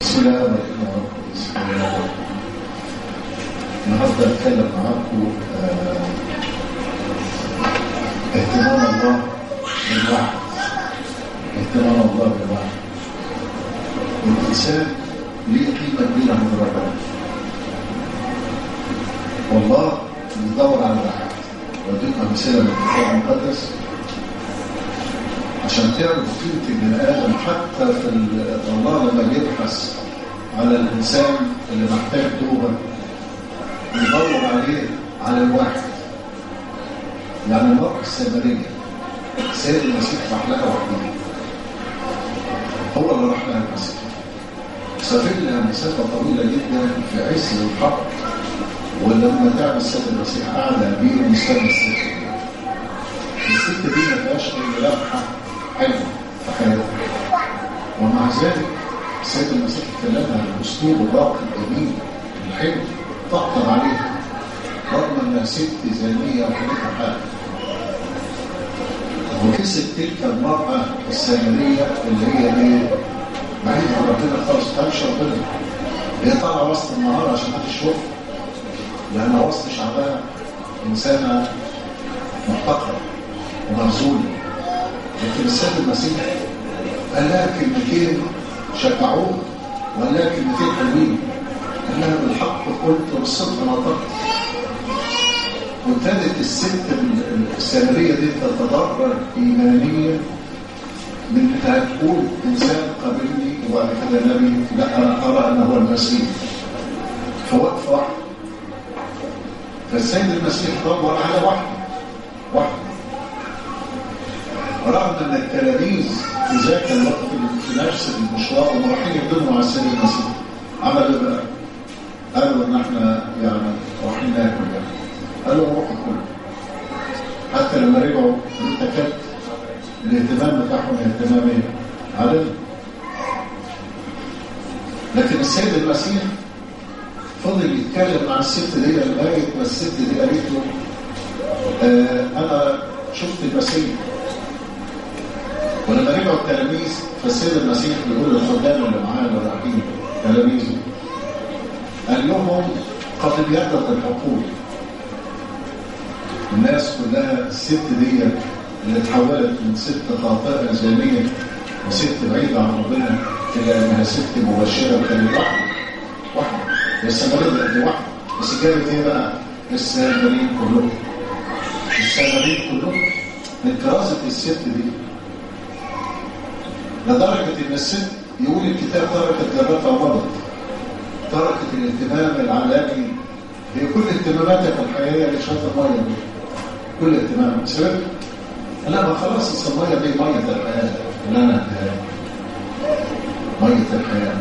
بسم الله الرحمن الرحيم بسم الله الرحمن الرحيم النهارده اتكلم معاكم آه، اهتمام الله بالوحي اهتمام الله بالوحي الانسان ليه قيمه كبيره عند ربنا والله بيدور على الوحي واديك امثله من الكتاب المقدس عشان تعرف قيمه البني ادم حتى في ال- الله لما بيبحث على الانسان اللي محتاج توبه يدور عليه على الواحد يعني المرأة السامرية سيد المسيح راح لها وحدها هو اللي راح لها المسيح سافر لها مسافة طويلة جدا في عز الحر ولما تعب السيد المسيح قعد بيه مستنى الست دي الست دي ما فيهاش اي لمحة حلوة في حياتها ومع ذلك السيد المسيح كلمها بالاسلوب الراقي الجميل الحلو طبطب عليها رغم انها ست زانيه وحالتها حاله وكسب تلك المراه السامريه اللي هي ايه بعيد عن ربنا خالص ما تعرفش ربنا هي طالعه وسط النهار عشان ما تشوف لانها وسط شعبها انسانه محتقره ومرزوله لكن السيد المسيح قال لها كلمتين شجعوه وقال لها كلمتين حلوين قال لها بالحق قلت والصدق نطقت وابتدت الست السامريه دي تتضرر ايمانيا من انها تقول انسان قابلني وبعد كده نبي لا انا ارى انه هو المسيح فوقف واحد فالسيد المسيح دور على واحد واحد رغم ان التلاميذ في ذاك الوقت في نفس المشوار وهم رايحين يخدموا مع السيد المسيح عملوا ايه بقى؟ قالوا ان احنا يعني رايحين ناكل يعني قالوا روحوا كلوا حتى لما رجعوا انت كلت الاهتمام بتاعهم اهتمام ايه؟ عدد لكن السيد المسيح فضل يتكلم مع الست دي لغايه ما الست دي قالت له آه انا شفت المسيح ولما رجعوا التلاميذ فالسيد المسيح بيقول للخدام اللي معاه اللي رايحين تلاميذه قال لهم قد ابيضت الحقول الناس كلها الست دي اللي اتحولت من ست خاطئه زانيه وست بعيده عن ربنا الى انها ست مبشره وكانت واحده واحده هي السامريه دي واحده بس جابت ايه بقى؟ السامريين كلهم السامريين كلهم من كراسه الست دي لدرجه ان الست يقول الكتاب تركت جراتها ومضت تركت الاهتمام العالمي هي كل اهتماماتها في الحياه اللي شاطر ميه دي كل اهتمام سبب لا ما خلاص اصل الميه دي ميه الحياه لا لا ميه الحياه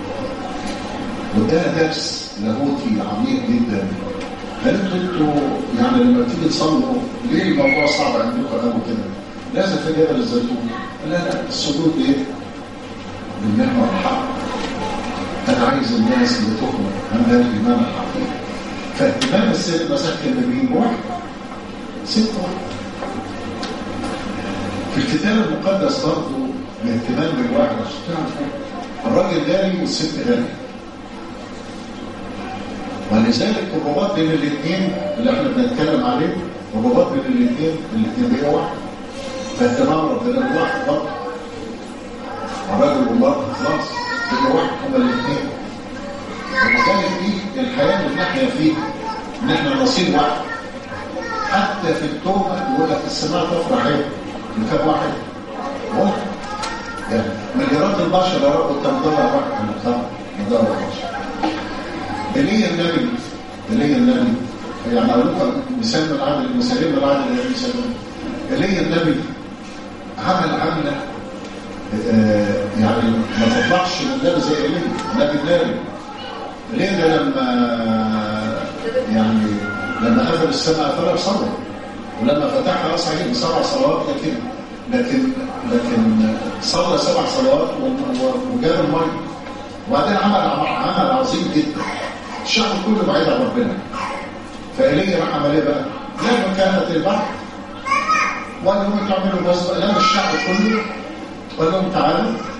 وده درس لاهوتي عميق جدا قالت انتوا يعني لما تيجي تصلوا ليه الموضوع صعب عندكم قوي كده؟ لازم في جبل الزيتون لا لا السجود ايه؟ بالنعمه والحق انا عايز الناس اللي تؤمن عندها الايمان الحقيقي فاهتمام السيد المسيح كان بمين واحد ست واحد في الكتاب المقدس برضه الاهتمام بالواحد عشان تعرفوا الراجل غالي والست غالي ولذلك الرباط بين الاثنين اللي احنا بنتكلم عليه الرباط بين الاثنين الاثنين بقى واحد فاهتمام ربنا بالواحد برضه الراجل والمرأة خلاص بقى واحد هما الاثنين ولذلك دي الحياة اللي احنا فيه ان احنا نصيب واحد حتى في التوبة يقول لك السماء تفرح ايه؟ كم واحد؟ واحد يعني مليارات البشر يا رب كم دولار واحد من الخمر مدار البشر ايليا النبي ايليا النبي يعني اقول لكم مثال من العدل المثالين من العدل اللي بيسموه ايليا النبي عمل عمله آه يعني ما تطلعش من النبي زي ايليا النبي النبي ايليا ده لما يعني لما قفل السماء قفلها بصبر ولما فتحها راسها عليه بسبع صلوات لكن لكن لكن صلى سبع صلوات وجاب الميه وبعدين عمل عمل عظيم جدا الشعب كله بعيد عن ربنا فإيليا راح عمل ايه بقى؟ لما كانت البحر وقال لهم تعملوا بس لما الشعب كله وقال لهم تعالوا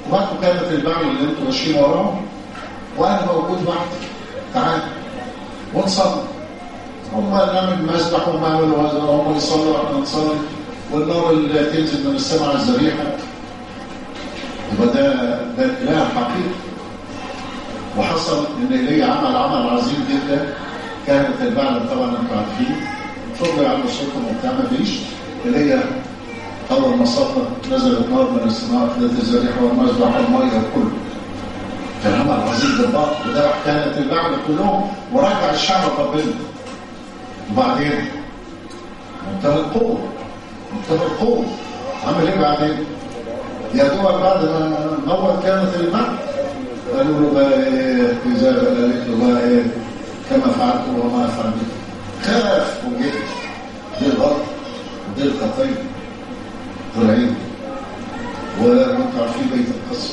وقته كانت البعل اللي انتوا ماشيين وراهم وانا موجود وحدي تعال ونصلي هم نعمل مسبح وهم يعملوا هذا وهم يصلوا واحنا نصلي والنار اللي تنزل من السماء على الذبيحه يبقى ده ده اله حقيقي وحصل ان ايليا عمل عمل عظيم جدا كانت البعل طبعا انتوا عارفين فضلوا يعملوا صوتهم وبتاع ما فيش ايليا اول ما صلى نزلت نار من السماء خدت الذبيحه والمذبح والميه وكله كان عمل عظيم بالبعض وده كانت البعل كلهم ورجع الشعب ربنا وبعدين منتهى القوه منتهى القوه عمل ايه بعدين؟ يا دوب بعد ما موت كانت البعل قالوا له بقى ايه اذا قالت له بقى ايه كما فعلت وما فعلت خاف وجد دي الغلط ودي الخطيه طلعين وانت عارفين بيت القصر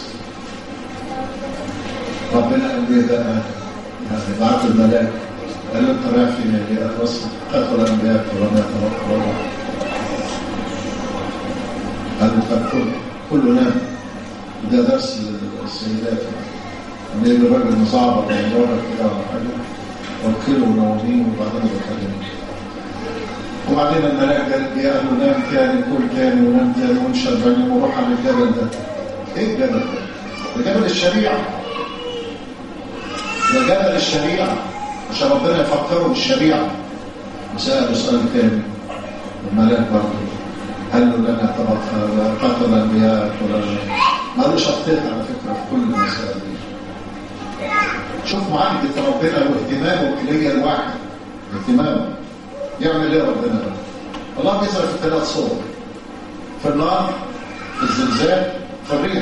ربنا قال لي بقى بعت الملاك قال له انت رايح فين يا الرسل قتل الانبياء ولم يتوقع الله قال له طب كل كله نام ده درس للسيدات ان الراجل مصعب ولا مجرد كده ولا حاجه وكلوا ونومين وبعدين بكلمه وبعدين الملاك قال لي قال له نام تاني كل تاني ونام تاني ونشرب بعدين وروح على الجبل ده ايه الجبل ده؟ ده جبل الشريعه ده جبل الشريعه عشان ربنا يفكروا بالشريعه وسأله سؤال تاني الملاك برضه قال له لنا قتل الانبياء ولا مالوش اخطيت على فكره في كل المسائل دي شوف معالجه ربنا واهتمامه الي الواحد اهتمامه يعمل ايه ربنا بقى الله بيظهر في ثلاث صور في النار في الزلزال في الريح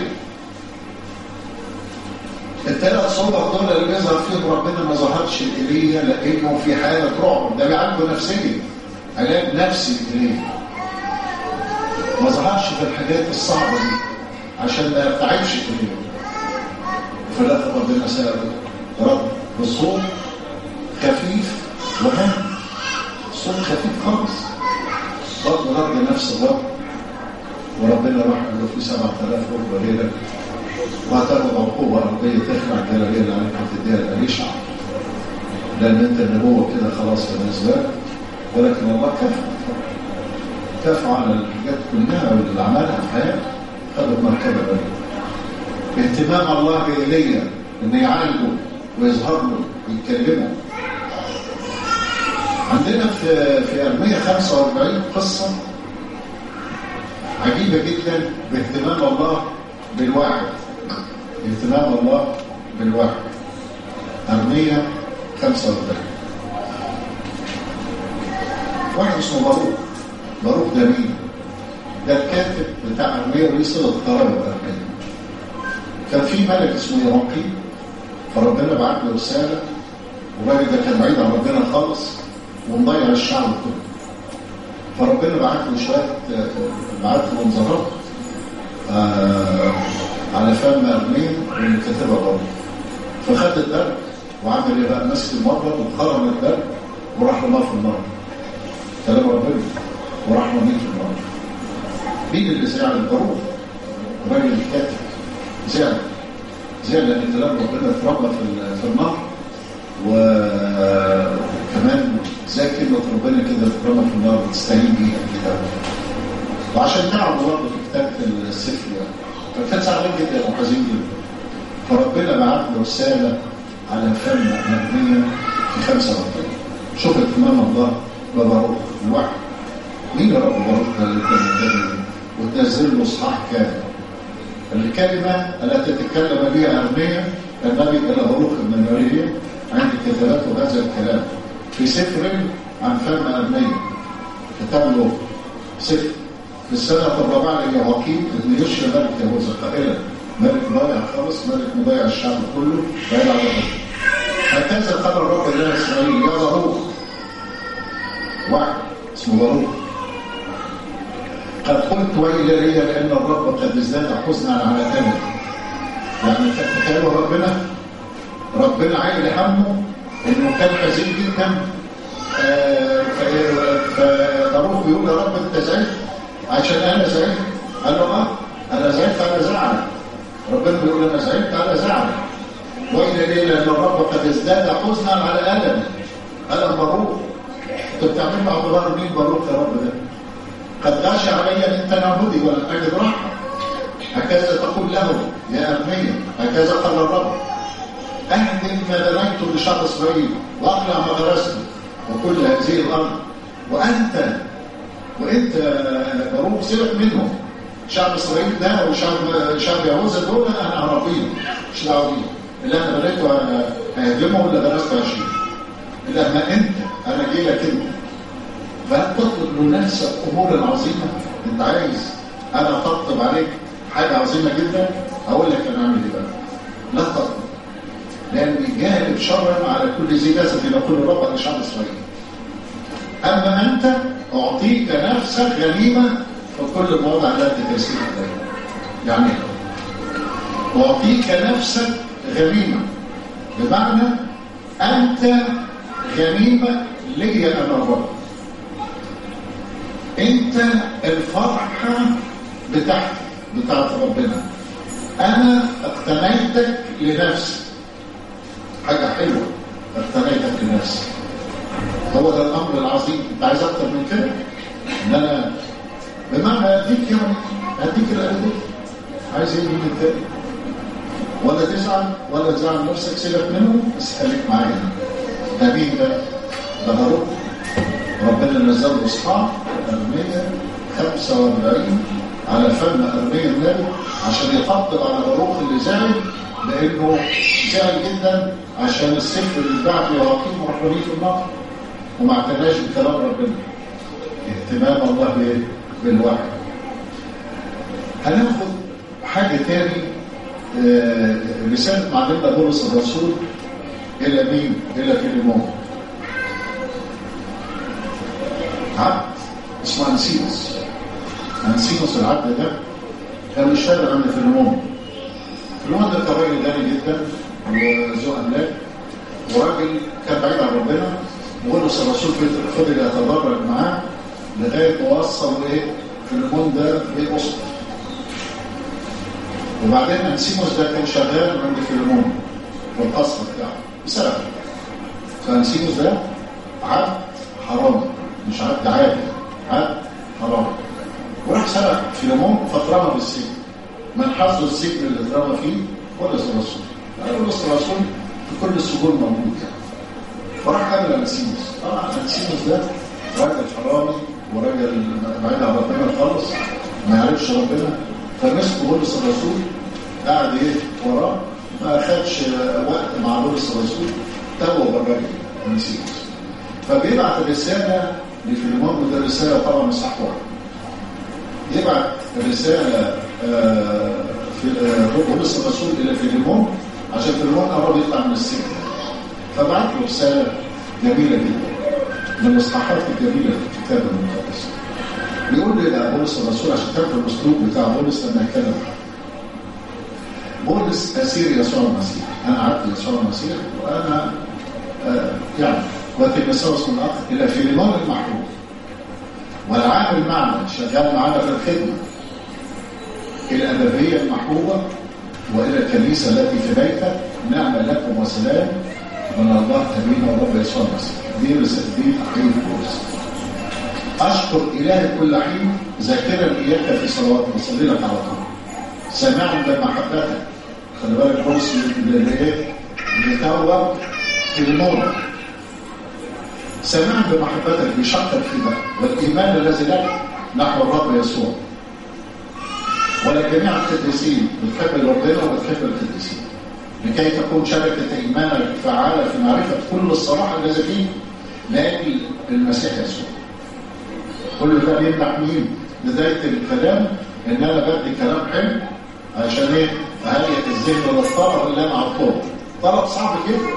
الثلاث صور دول اللي بيظهر فيهم ربنا ما ظهرش الايليا لانه في حاله رعب ده بيعالجه نفسيا علاج نفسي ايليا ما ظهرش في الحاجات الصعبه دي عشان ما يرتعبش ايليا وفي الاخر ربنا ساله رب بصوت خفيف وهم صوت خفيف خالص برضه رد نفس الرب وربنا راح له في 7000 ركبه ليله وهتاخد عقوبه ارضيه تخلع الجلابيه اللي عليك وتديها لأليشع لان انت النبوه كده خلاص بالنسبه لك ولكن الله كفى كفى على الحاجات كلها واللي عملها في حياته خد المركبه بقى اهتمام الله بايليا انه يعالجه ويظهر له ويكلمه عندنا في في ارميه 45 قصه عجيبه جدا باهتمام الله بالواحد اهتمام الله بالواحد ارميه 45 واحد اسمه باروك باروك ده مين؟ ده الكاتب بتاع ارميه ويصل القرار الارميه كان في ملك اسمه يراقي فربنا بعت له رساله والراجل ده كان بعيد عن ربنا خالص ومضيع الشعب كله فربنا بعت له شويه بعت له منظرات آه على فم ارمين من كاتبها برضه فخد الدرب وعمل ايه بقى مسك المبرد وخرم الدرب وراح رماه في النار كلام ربنا وراح رميه في النار مين اللي زعل البروف الراجل الكاتب زعل زعل لان كلام ربنا اتربى في في النار وكمان زي كلمة ربنا كده اتربى في النار بتستهين بيها كده وعشان تعرف برضه في كتابة السفر يعني فكان زعلان جدا وحزين جدا فربنا بعت له رسالة على فم مبنية في 45 شوف اهتمام الله بباروك الواحد مين يا رب باروك ده اللي كان وتنزل له اصحاح كامل الكلمة التي تكلم بها أرمية النبي إلى باروك بن نوريه عند كتابته هذا الكلام في سفر عن فم أرمية كتب له سفر في السنة الرابعة ليهوكيم ابن يوشيا ملك يهوذا قائلا ملك ضايع خالص ملك مضيع الشعب كله بعيد عن ربنا هكذا قال الرب اله اسرائيل يا باروك واحد اسمه باروك قد قلت ويل لي لان الرب قد ازداد حزنا على امل يعني تخيلوا ربنا ربنا عايل همه انه كان حزين جدا فباروك بيقول يا رب انت زعلت عشان انا زعلت قال له اه انا زعلت انا زعل ربنا بيقول انا زعلت على زعل وإلى ليه لأن الرب قد ازداد حزنا على ألم ألم باروك انت بتعمل مع اعتبار مين باروك يا رب ده قد غشى علي من تنعبدي ولا أجد راحة هكذا تقول له يا أبنية هكذا قال الرب أهدم ما بنيت لشعب إسرائيل وأقلع ما غرسته وكل هذه الأرض وأنت وأنت باروك سيبك منهم شعب إسرائيل ده وشعب شعب يهوذا دول أنا عربيين مش دعوه بيهم اللي أنا بنيته ههدمه ولا غرسته هشيله لما أنت أنا جاي لك أنت فهل تطلب لنفسك أمور عظيمة أنت عايز أنا أطبطب عليك حاجة عظيمة جدا أقول لك أنا أعمل إيه بقى لا تطلب لأن جانب شرا على كل ذي جسد إلى كل رب لشعب إسرائيل أما أنت أعطيك نفسك غنيمة في كل المواضع التي تسير عليها يعني أعطيك نفسك غنيمة بمعنى أنت غنيمة لي أنا الرب أنت الفرحة بتاعتي بتاعت ربنا أنا اقتنيتك لنفسي حاجة حلوة اقتنيتك لنفسي هو ده الأمر العظيم أنت عايز أكتر من كده إن أنا بمعنى أديك يعني أديك الأدب عايز إيه من كده ولا تزعل ولا تزعل نفسك سيبك منه بس خليك معايا ده مين ده؟ ده هاروك ربنا نزل له اصحاب أرمية 45 على فم أرمية النبي عشان يطبطب على هاروك اللي زعل لأنه زعل جدا عشان السفر اللي بعد يواقيم وحوليه في النار وما اعتناش بكلام ربنا اهتمام الله بالوحي هناخد حاجة تاني آه رسالة معلمنا بولس الرسول إلى مين؟ إلى فيليمون عبد اسمه أنسيموس أنسيموس العبد ده كان بيشتغل عند فيليمون فيليمون ده كان راجل غني جدا وذو أملاك وراجل كان بعيد عن ربنا وبولس الرسول فضل يتدرج معاه لغاية ما وصل إيه فيليمون ده بأسقف وبعدين أنسيموس ده كان شغال عند فيليمون والقصر بتاعه بسبب فأنسيموس ده عبد حرامي مش عبد عادي عبد حرامي وراح سرق فيليمون فاترمى بالسجن من حظه السجن اللي اترمى فيه بولس الرسول بولس الرسول في كل السجون موجود يعني فراح قابل أنسيموس طبعا أنسيموس ده راجل حرامي وراجل بعيد عن ربنا خالص ما يعرفش ربنا فمسكوا بولس الرسول قاعد ايه وراه ما اخدش وقت مع بولس الرسول توه بالراجل أنسيموس فبيبعت رسالة لفيليمون وده رسالة طبعا مش صح يبعت رسالة في بولس الرسول إلى فيليمون عشان فيليمون قرب يطلع من السجن فبعت له رسالة جميلة جدا من الإصحاحات الجميلة في الكتاب المقدس بيقول لي بقى بولس الرسول عشان تعرف الأسلوب بتاع بولس لما يتكلم بولس أسير يسوع المسيح أنا عبد يسوع المسيح وأنا آه يعني وتيمساوس من الأخ إلى فيليمون المحبوب والعامل معنا شغال معنا في الخدمة إلى الأبدية المحبوبة وإلى الكنيسة التي في بيتك نعمة لكم وسلام من الله أمين ورب يسوع المسيح دي رسالة دي تحقيق بولس أشكر إلهي كل حين ذاكرا إياك في صلوات بصلي لك على طول سامعا بمحبتك خلي بالك بولس اللي إيه اللي توب في الموت سامعا بمحبتك بشكر فيك والإيمان الذي لك نحو الرب يسوع ولجميع القديسين بتحب ربنا وبتحب القديسين لكي تكون شبكة إيمانك فعالة في معرفة كل الصلاح الذي فيه لأجل المسيح يسوع كل ده بيمنح مين بداية الكلام إن أنا بدي كلام حلو عشان إيه أهيئ الذهن للطلب اللي أنا عطوه طلب صعب جدا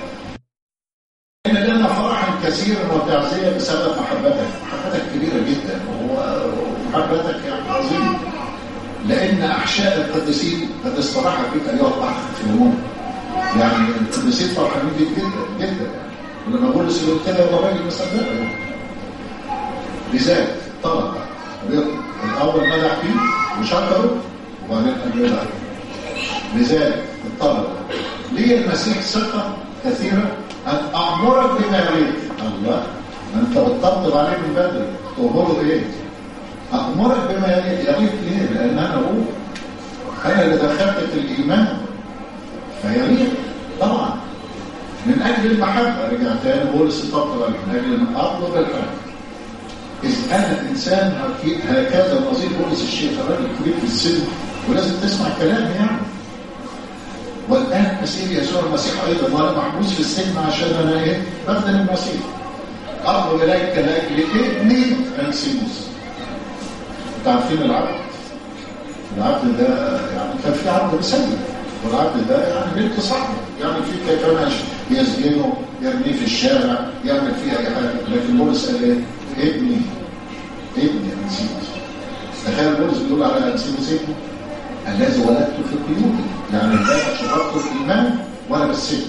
إن لنا فرحا كثيرا وتعزية بسبب محبتك محبتك كبيرة جدا ومحبتك يعني عظيمة لأن أحشاء القديسين قد استراحت بك أيها الأخ في الأمور يعني القديسين فرحانين بيك جدا جدا يعني ولما بولس يقول كده يبقى راجل مصدقه يعني لذلك طلب الأول مدح فيه وشكره وبعدين قال له لذلك الطلبة ليه المسيح ثقة كثيرة أن أأمرك بما يريد الله ما أنت بتطبطب عليه من بدري تأمره إيه؟ أأمرك بما يريد يريد ليه؟ لأن أنا أقول أنا اللي دخلت في الإيمان فيريد طبعا من أجل المحبة رجع تاني بولس الطبطب عليه من أجل أن أطلب الحب إذ أنا إنسان هكذا نظير بولس الشيخ الراجل الكبير في السن ولازم تسمع كلامي يعني والآن مسير يسوع المسيح أيضا وأنا محبوس في السجن عشان أنا إيه؟ بخدم المسيح أرض إليك لأجل ابني أنسيموس أنتوا عارفين العبد العبد ده يعني كان في عبد مسيب والعبد ده يعني بنت صاحبه يعني في كمان يسجنه يرميه في الشارع يعمل فيه أي حاجة لكن بولس قال إيه؟ ابني ابني أنسيموس تخيل بولس بيقول على أنسيموس ابني الذي ولدته في قيودي يعني الباب شرطته في الإيمان وأنا بالسجن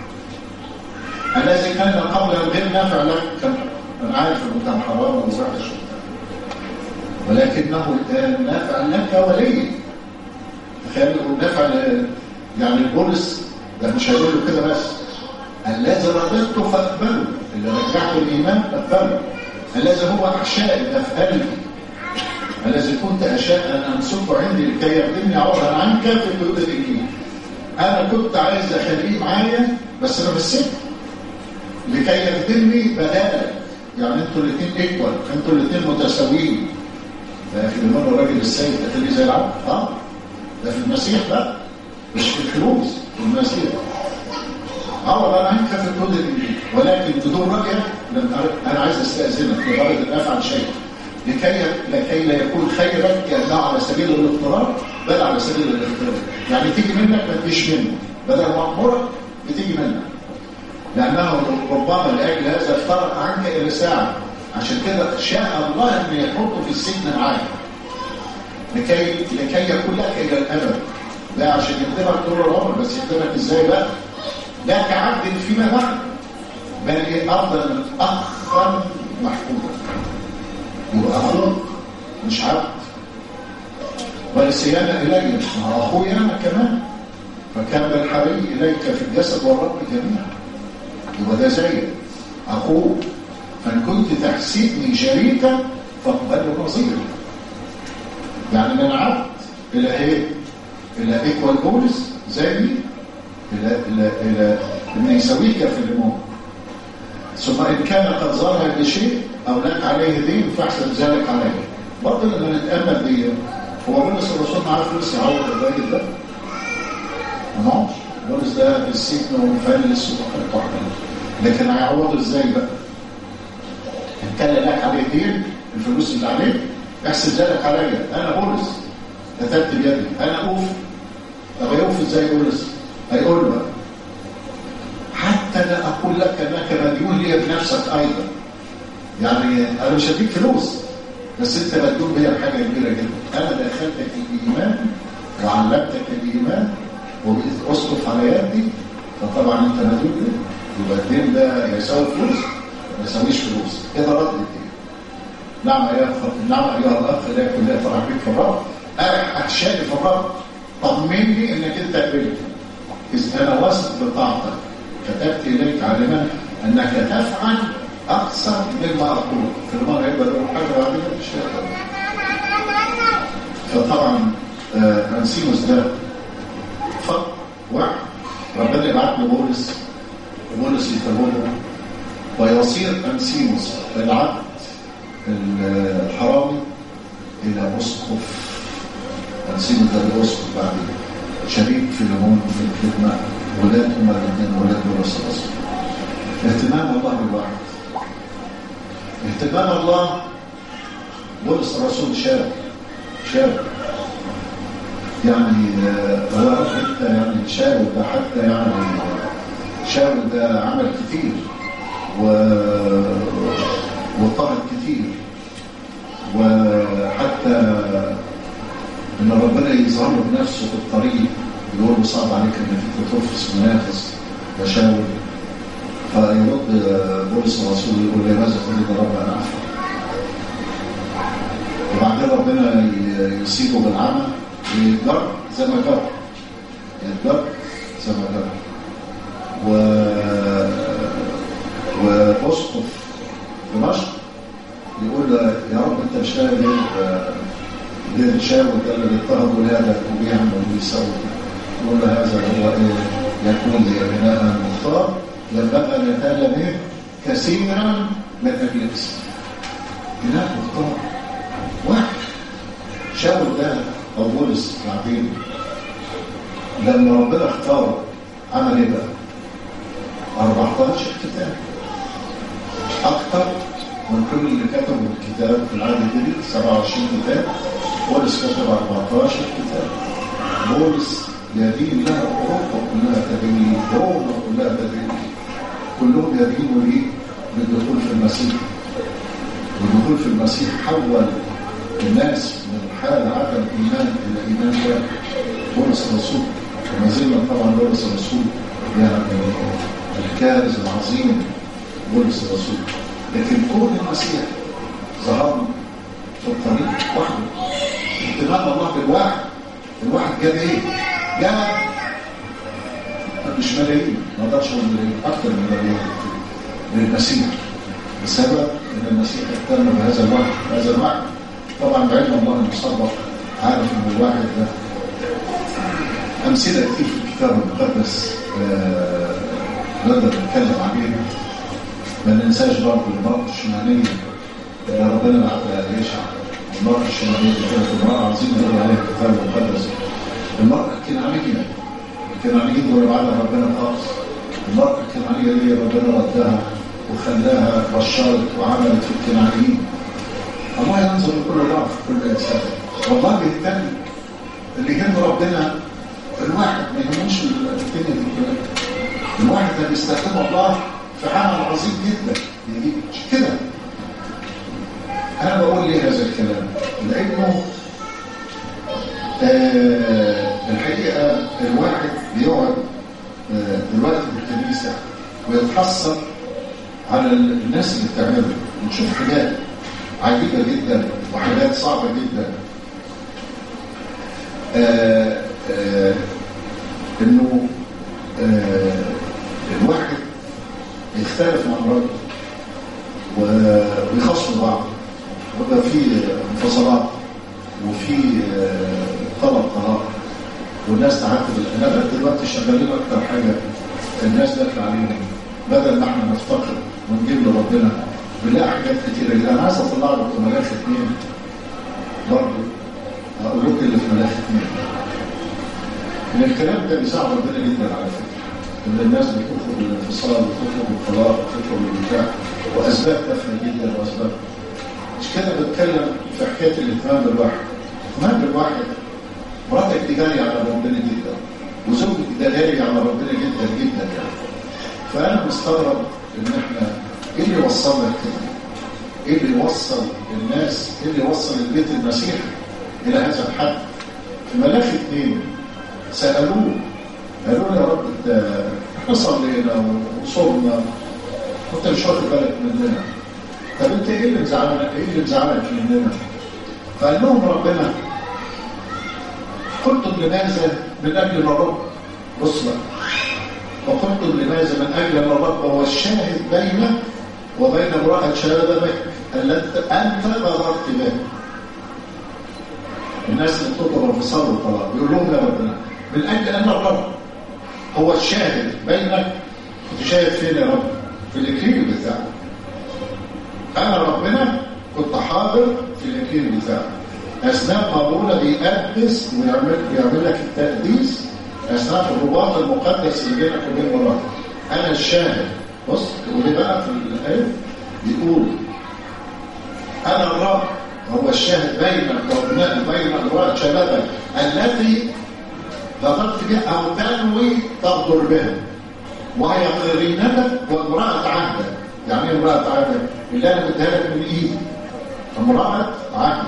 الذي كان قبل غير نافع لك كان أنا عارف إنه كان حرام ووحش ولكنه الآن نافع لك ولي تخيل نافع يعني بولس ده مش هيقول له كده بس الذي رضيته فاقبله اللي رجعته الإيمان فاقبله الذي هو أحشائي ده في قلبي الذي كنت أشاء أن أمسكه عندي لكي يخدمني عوضا عنك في قيود الإنجيل أنا كنت عايز أخليه معايا بس أنا بالسجن لكي يخدمني بدالك يعني انتوا الاثنين ايكوال انتوا الاثنين متساويين ده في المره الراجل السيد قتل زي العبد اه ده في المسيح بقى مش في الفلوس في المسيح عوض عنك في قيود الانجيل ولكن بدون رجعه انا عايز استاذنك لغرض ان افعل شيء لكي لكي لا يكون خيرك كانه على سبيل الاضطرار بل على سبيل الاختيار يعني تيجي منك ما تجيش منه بدل ما امرك بتيجي منك لانه ربما لاجل هذا افترق عنك الى ساعه عشان كده شاء الله ان يحطه في السجن معاك لكي لكي يكون لك الى الابد لا عشان يخدمك طول العمر بس يخدمك ازاي بقى لا كعبد فيما بعد بل افضل من اخا محكوما يبقى اخوك مش عبد والسيادة إلي مع أخوي أنا كمان فكان بالحري إليك في الجسد والرب جميعا يبقى ده زيك أخوك فإن كنت تحسبني شريكا فاقبله نظيري يعني من عبد إلى إيه؟ إلى إيكوال بولس زي إلى إلى إلى إن يسويك في الموت ثم إن كان قد ظهر بشيء أو لك عليه دين فاحسب ذلك عليه برضه لما نتأمل دي هو بولس الرسول معاه فلوس يعوض الراجل ده؟ ما معهوش بولس ده في السجن ومفلس وحاجات واحدة لكن هيعوضه ازاي بقى؟ إن كان لك عليه دين الفلوس اللي عليه احسب ذلك عليا أنا بولس كتبت بيدي أنا أوف طب يوفي ازاي بولس؟ هيقول له بقى حتى لا أقول لك أنك مديون لي بنفسك أيضا يعني أنا مش هديك فلوس بس أنت مديون بيا بحاجة كبيرة جدا أنا دخلتك الإيمان وعلمتك الإيمان وبقيت أسقط على يدي فطبعا أنت مديون ليه يبقى الدين ده يساوي فلوس ما يساويش فلوس كده رد الدين نعم أيها نعم أيها الأخ لا يكون لا فرح بك في الرب أحشائي في الرب طمني إنك أنت قبلت إذ أنا واثق بطاعتك كتبت إليك عالما أنك تفعل أكثر مما أقول في المرة يقدر يقول حاجة بعدين مش فطبعا آه أنسيموس ده فق واحد ربنا يبعت له بولس وبولس يتبوله ويصير أنسيموس العبد الحرامي إلى أسقف أنسيموس ده الأسقف بعدين شريك في الهون في الخدمة ولاد هما الاثنين ولاد بولس الرسول اهتمام الله بالواحد اهتمام الله بولس الرسول شاب شاب يعني هو انت يعني شاول ده حتى يعني شاول ده عمل كتير و وطهد كتير وحتى ان ربنا يظهر له بنفسه في الطريق يقول له صعب عليك انك انت ترفس منافس يا شاول فيرد بولس الرسول يقول لماذا تريد رب ان اعفى وبعدين ربنا يصيبه بالعمى ويجر زي ما جر يتجر زي ما جرى و واسقف دمشق يقول له يا رب انت مش لاقي غير غير شاول ده اللي اضطهد ولادك وبيعمل وبيسوي يقول له هذا هو ايه يكون لي بناء مختار ينبغي ان يتالم ايه كثيرا من اجل اسمه بناء مختار واحد شاول ده او بولس بعدين لما ربنا اختاره عمل ايه بقى 14 كتاب اكتر من كل اللي كتبوا الكتاب في العهد الجديد 27 كتاب بولس كتب 14 كتاب بولس يدين لها اوروبا كلها تدين روما كلها تدين كلهم يدينوا ليه بالدخول في المسيح والدخول في المسيح حول الناس من حال عدم ايمان الى ايمان واحد بولس الرسول وما زلنا طبعا بولس الرسول يعني الكارز العظيم بولس الرسول لكن كون المسيح ظهر في الطريق وحده اهتمام الله بالواحد الواحد جاب ايه؟ جاب مش ملايين ما اقدرش اقول ملايين اكثر من ملايين للمسيح بسبب ان المسيح اهتم بهذا الواحد هذا الواحد طبعا بعلم الله المسبق عارف ان الواحد ده امثله كتير في الكتاب المقدس آه نقدر نتكلم عليها ما ننساش برضه المرأة الشمالية اللي ربنا بعتها ليشع المرأة الشمالية اللي كانت امرأة عظيمة يقول عليها الكتاب المقدس المرأة الكنعانية الكنعانيين دول بعد ربنا خالص المرأة الكنعانية دي ربنا ردها وخلاها بشرت وعملت في الكنعانيين الله ينظر لكل ضعف كل انسان والله بيهتم اللي يهم ربنا الواحد ما يهموش الدنيا دي كلها الواحد ده بيستخدم الله في عمل عظيم جدا يعني كده انا بقول ليه هذا الكلام لانه آه الحقيقه الواحد بيقعد آه دلوقتي في الكنيسه ويتحسر على الناس اللي بتعمله ونشوف حاجات عجيبه جدا وحاجات صعبه جدا آه آه انه آه الواحد يختلف مع مراته ويخصموا بعض ويبقى في انفصالات وفي طلب طلاق والناس تعاتب انا دلوقتي شغالين اكتر حاجه الناس داخله عليهم بدل ما احنا نفتقر ونجيب لربنا بنلاقي حاجات كتيره جدا انا عايز اطلع لكم ملاك اثنين برضه اقول لكم اللي في ملاك اثنين ان الكلام ده بيساعد ربنا جدا على فكره ان الناس بتخرج من الانفصال وتخرج من الطلاق وتخرج من البتاع واسباب تافهه جدا واسباب مش كده بتكلم في حكايه الاهتمام بالواحد الاهتمام بالواحد مراتك دي جاريه على ربنا جدا وزوجك ده جاري على ربنا جدا جدا يعني فانا مستغرب ان احنا ايه اللي وصل لك كده؟ ايه اللي يوصل الناس ايه اللي يوصل البيت المسيحي الى هذا الحد؟ في ملاك اثنين سالوه قالوا له يا رب انت احنا صلينا وصومنا وانت مش واخد بالك مننا طب انت ايه اللي مزعلك ايه اللي مزعلك مننا فقال لهم ربنا قلتم لماذا من اجل الرب بص بقى وقلتم لماذا من اجل الرب هو الشاهد بينك وبين امراه شبابك التي انت غدرت بها الناس اللي بتطلب انفصال والطلاق يقول لهم يا ربنا من اجل ان الرب هو الشاهد بينك كنت شاهد فين يا رب في الاكليل بتاعك انا ربنا كنت حاضر في الاكليل بتاعك اثناء ما ابونا بيقدس ويعمل بيعمل لك التقديس اثناء الرباط المقدس اللي بينك وبين مراتك انا الشاهد بص ودي بقى في الايه بيقول انا الرب هو الشاهد بينك وبين بين امراه شبابك التي غدرت بها او تنوي تغدر بها وهي قرينتك وامراه عهدك يعني ايه امراه عهدك اللي انا بديها لك من ايدي امراه عهدك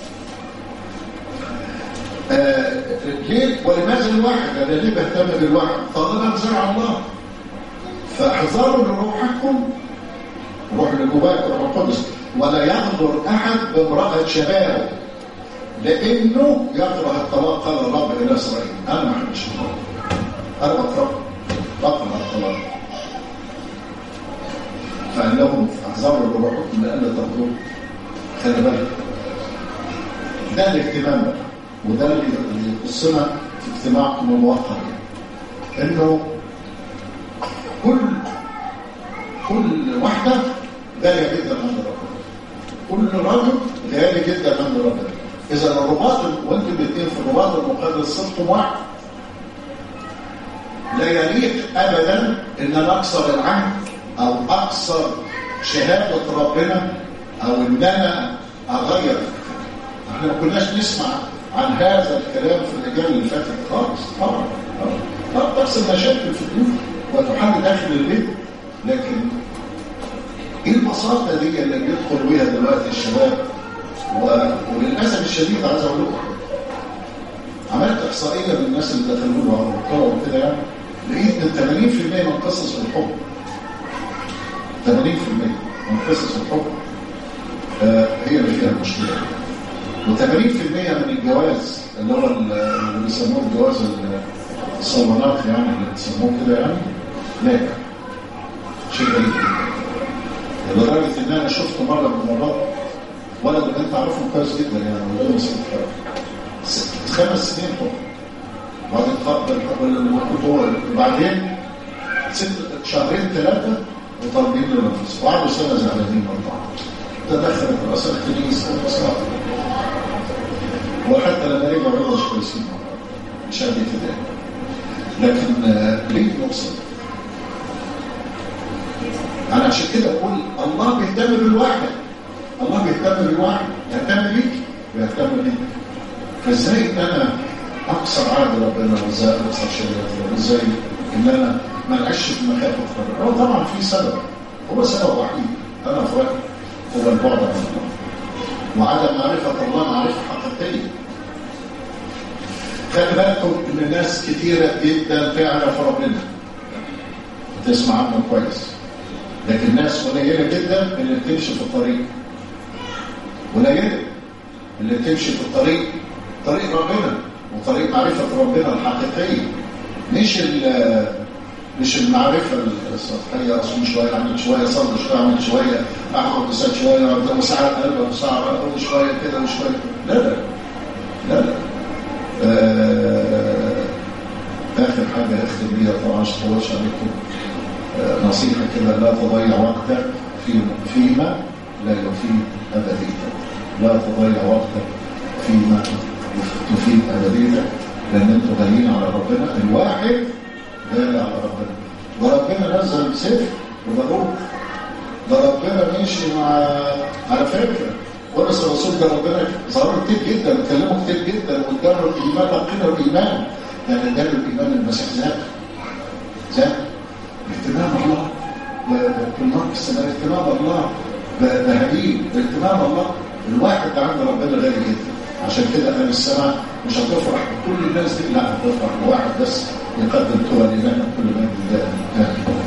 آه ليه ولماذا الواحد انا ليه بهتم بالواحد طالما زرع الله فاحذروا لروحكم روح اللي جواك روح القدس ولا يغدر احد بامراه شبابه لانه يكره الطلاق قال الرب الى اسرائيل انا ما احبش الطلاق انا بقرا بقرا الطلاق فانهم اعذروا بروحكم لان تقدروا خلي بالك ده الاهتمام بقى وده اللي يخصنا في اجتماعكم الموقر يعني انه كل كل واحده غاليه جدا عند ربنا كل رجل غالي جدا عند ربنا اذا الرباط وانتم الاثنين في الرباط المقدس صرتم واحد لا يليق ابدا ان انا اكسر العهد او اكسر شهاده ربنا او ان انا اغير احنا ما كناش نسمع عن هذا الكلام في الاجيال اللي فاتت خالص طبعا طبعا تحصل مشاكل في البيوت وتحل داخل البيت لكن ايه البساطه دي اللي بيدخل بيها دلوقتي الشباب و... وللاسف الشديد عايز اقول لكم عملت احصائيه بالناس اللي دخلوا على الدكتوراه وكده يعني لقيت ان 80% من قصص الحب 80% من قصص الحب آه هي اللي فيها المشكله و80% من الجواز اللي هو اللي بيسموه الجواز الصالونات يعني اللي بيسموه كده يعني ناجح شيء غريب جدا لدرجه ان انا شفت مره من المرات ولد وبنت اعرفهم كويس جدا يعني ولدهم ست خمس سنين حب وبعدين قبل وبعدين ست شهرين ثلاثه وطالبين له نفس وقعدوا سنه زعلانين مع بعض تدخلت رؤساء الكنيسه والمصالح وحتى لما رجعوا رجعوا مش كويسين مش قد كده لكن ليه نوصل؟ انا عشان كده اقول الله بيهتم بالواحد الله بيهتم بالواحد يهتم بيك ويهتم بيك فازاي انا اكسر عهد ربنا وازاي اكسر شريعته وازاي ان انا ما نعيش في مخافه ربنا هو طبعا في سبب هو سبب وحيد انا في هو البعد عن الله وعدم معرفه الله معرفه حقيقيه خلي بالكم ان الناس كثيره جدا تعرف ربنا تسمع عنه كويس لكن ناس قليله جدا اللي بتمشي في الطريق قليله اللي بتمشي في الطريق طريق ربنا وطريق معرفه ربنا الحقيقيه مش مش المعرفه السطحيه اصوم شويه اعمل شويه صلي شويه اعمل شويه اخد قدسات شويه وساعات قلب وساعات قلب وشويه كده وشويه لا لا لا لا آه اخر حاجه اختم بيها طبعا عشان ما اطولش عليكم آه نصيحه كده لا تضيع وقتك في فيما لا يفيد ابديتك لا تضيع وقتك فيما تفيد ابديتك لان انتوا غاليين على ربنا الواحد غالي على ربنا وربنا نزل سيف وبروح ده ربنا ماشي مع على فكره ورث الرسول ده ربنا ظهر كتير جدا اتكلموا كتير جدا واداله الايمان لقينا الايمان يعني اداله الايمان المسيح ذات ذات اهتمام الله بالنقص ده اهتمام الله بهديه باهتمام الله الواحد ده عند ربنا غالي جدا عشان كده قال السماء مش هتفرح بكل الناس دي لا هتفرح بواحد بس يقدم طول الايمان كل ما يجي